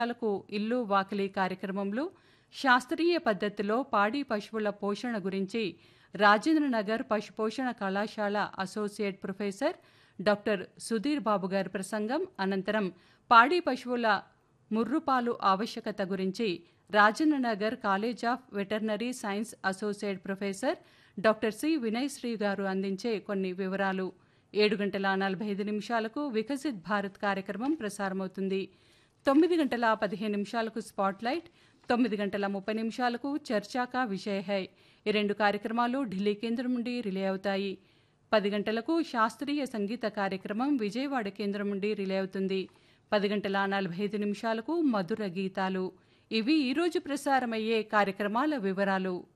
లకు ఇల్లు వాకిలి కార్యక్రమంలో శాస్త్రీయ పద్ధతిలో పాడి పశువుల పోషణ గురించి రాజేంద్రనగర్ పశుపోషణ కళాశాల associate professor doctor Sudheer Babu గారి ప్రసంగం అనంతరం పాడి పశువుల ముర్రుపాలు ఆవశ్యకత గురించి Rajendranagar college of veterinary science associate professor doctor C Vinay Sri గారు అందించే కొన్ని వివరాలు ఏడు గంటల నలభై ఐదు నిమిషాలకు వికసిత్ భారత్ కార్యక్రమం ప్రసారమవుతుంది తొమ్మిది గంటల పదిహేను నిమిషాలకు స్పాట్ లైట్ తొమ్మిది గంటల ముప్పై నిమిషాలకు చర్చాకా విషయ హై ఈ రెండు కార్యక్రమాలు ఢిల్లీ కేంద్రం నుండి రిలే అవుతాయి పది గంటలకు శాస్త్రీయ సంగీత కార్యక్రమం విజయవాడ కేంద్రం నుండి రిలే అవుతుంది పది గంటల నలభై ఐదు నిమిషాలకు మధుర గీతాలు ఇవి ఈరోజు ప్రసారమయ్యే కార్యక్రమాల వివరాలు